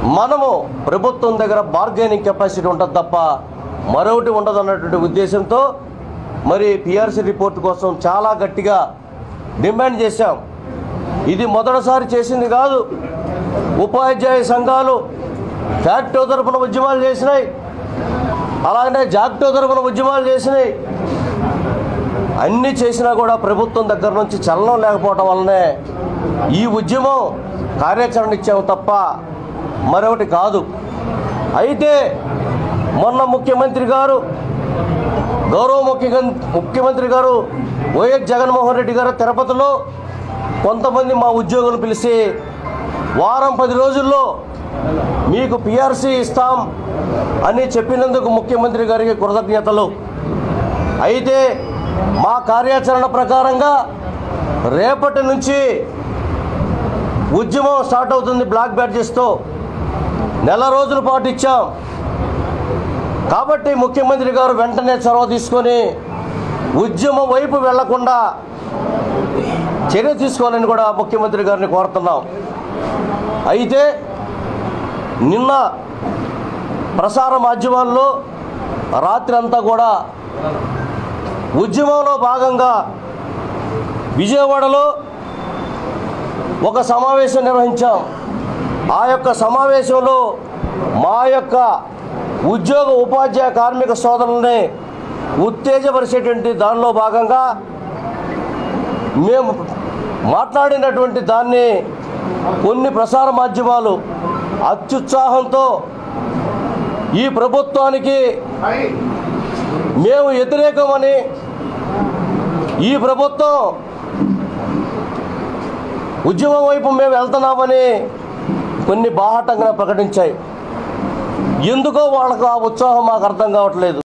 మనము ప్రభుత్వం దగ్గర బార్గెనింగ్ కెపాసిటీ ఉంటుంది తప్ప మరొకటి ఉండదు అన్నటువంటి ఉద్దేశంతో మరి పిఆర్సీ రిపోర్ట్ కోసం చాలా గట్టిగా డిమాండ్ చేశాం ఇది మొదటిసారి చేసింది కాదు ఉపాధ్యాయ సంఘాలు ఫ్యాక్టో తరపున ఉద్యమాలు చేసినాయి అలాగనే జాక్టో తరపున ఉద్యమాలు చేసినాయి అన్నీ చేసినా కూడా ప్రభుత్వం దగ్గర నుంచి చలనం లేకపోవడం వల్లనే ఈ ఉద్యమం కార్యాచరణ ఇచ్చాము తప్ప మరొకటి కాదు అయితే మొన్న ముఖ్యమంత్రి గారు గౌరవ ముఖ్యమం- ముఖ్యమంత్రి గారు వైఎస్ జగన్మోహన్ రెడ్డి గారు తిరుపతిలో కొంతమంది మా ఉద్యోగులు పిలిచి వారం పది రోజుల్లో మీకు పిఆర్సీ ఇస్తాం అని చెప్పినందుకు ముఖ్యమంత్రి గారికి కృతజ్ఞతలు అయితే మా కార్యాచరణ ప్రకారంగా రేపటి నుంచి ఉద్యమం స్టార్ట్ అవుతుంది బ్లాక్ బ్యాడ్జెస్తో నెల రోజుల పాటు ఇచ్చాం కాబట్టి ముఖ్యమంత్రి గారు వెంటనే చొరవ తీసుకొని ఉద్యమం వైపు వెళ్లకుండా చర్య తీసుకోవాలని కూడా ముఖ్యమంత్రి గారిని కోరుతున్నాం అయితే నిన్న ప్రసార మాధ్యమాల్లో రాత్రి అంతా కూడా ఉద్యమంలో భాగంగా విజయవాడలో ఒక సమావేశం నిర్వహించాం ఆ యొక్క సమావేశంలో మా యొక్క ఉద్యోగ ఉపాధ్యాయ కార్మిక సోదరుల్ని ఉత్తేజపరిచేటువంటి దానిలో భాగంగా మేము మాట్లాడినటువంటి దాన్ని కొన్ని ప్రసార మాధ్యమాలు అత్యుత్సాహంతో ఈ ప్రభుత్వానికి మేము వ్యతిరేకమని ఈ ప్రభుత్వం ఉద్యమం వైపు మేము వెళ్తున్నామని కొన్ని బాహటంగా ప్రకటించాయి ఎందుకో వాళ్ళకు ఆ ఉత్సాహం మాకు అర్థం కావట్లేదు